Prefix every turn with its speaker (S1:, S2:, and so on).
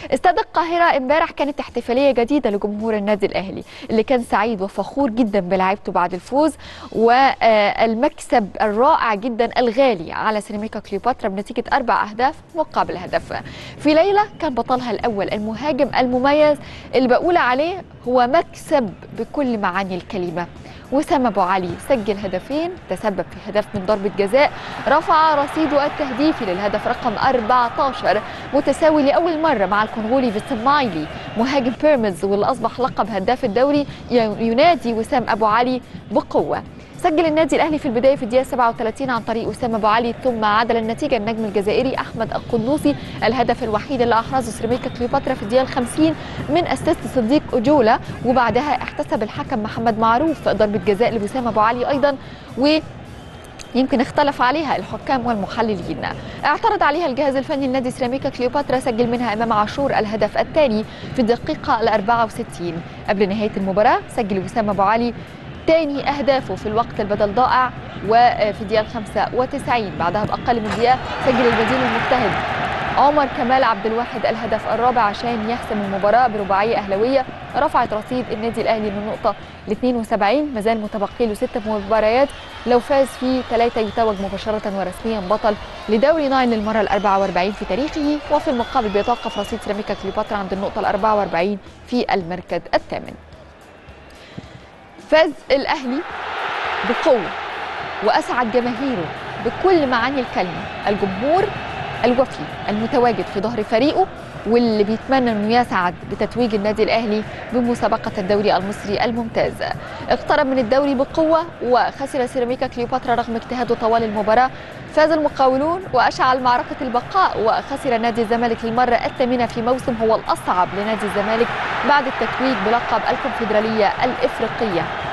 S1: استاد القاهرة امبارح كانت احتفالية جديدة لجمهور النادي الأهلي اللي كان سعيد وفخور جدا بلعبته بعد الفوز والمكسب الرائع جدا الغالي على سيراميكا كليوباترا بنتيجة أربع أهداف مقابل هدف في ليلة كان بطلها الأول المهاجم المميز اللي بقول عليه هو مكسب بكل معاني الكلمة وسام ابو علي سجل هدفين تسبب في هدف من ضربه جزاء رفع رصيده التهديفي للهدف رقم 14 متساوي لاول مره مع الكونغولي فيستن مايلي مهاجم بيراميدز واللي اصبح لقب هداف الدوري ينادي وسام ابو علي بقوه سجل النادي الاهلي في البدايه في الدقيقه 37 عن طريق وسام ابو علي ثم عدل النتيجه النجم الجزائري احمد القنوصي الهدف الوحيد اللي احرزه سيراميكا كليوباترا في الدقيقه 50 من اسيست صديق اجولا وبعدها احتسب الحكم محمد معروف ضربه جزاء لوسام ابو علي ايضا و يمكن اختلف عليها الحكام والمحللين اعترض عليها الجهاز الفني لنادي سيراميكا كليوباترا سجل منها امام عاشور الهدف الثاني في الدقيقه ال 64 قبل نهايه المباراه سجل وسام ابو علي تاني أهدافه في الوقت البدل ضائع وفي الدقيقة 95 بعدها بأقل من دقيقة سجل البديل المجتهد عمر كمال عبد الواحد الهدف الرابع عشان يحسم المباراة برباعية أهلوية رفعت رصيد النادي الأهلي من نقطة ل 72 مازال متبقي له ست مباريات لو فاز في ثلاثة يتوج مباشرة ورسميا بطل لدوري ناين للمرة ال 44 في تاريخه وفي المقابل بيتوقف رصيد سيراميكا كليوباترا عند النقطة ال 44 في المركز الثامن فاز الاهلي بقوه واسعد جماهيره بكل معاني الكلمه الجمهور الوفي المتواجد في ظهر فريقه واللي بيتمنى انه يسعد بتتويج النادي الاهلي بمسابقه الدوري المصري الممتاز. اقترب من الدوري بقوه وخسر سيراميكا كليوباترا رغم اجتهاده طوال المباراه. فاز المقاولون واشعل معركه البقاء وخسر نادي الزمالك للمره الثامنه في موسم هو الاصعب لنادي الزمالك بعد التتويج بلقب الكونفدراليه الافريقيه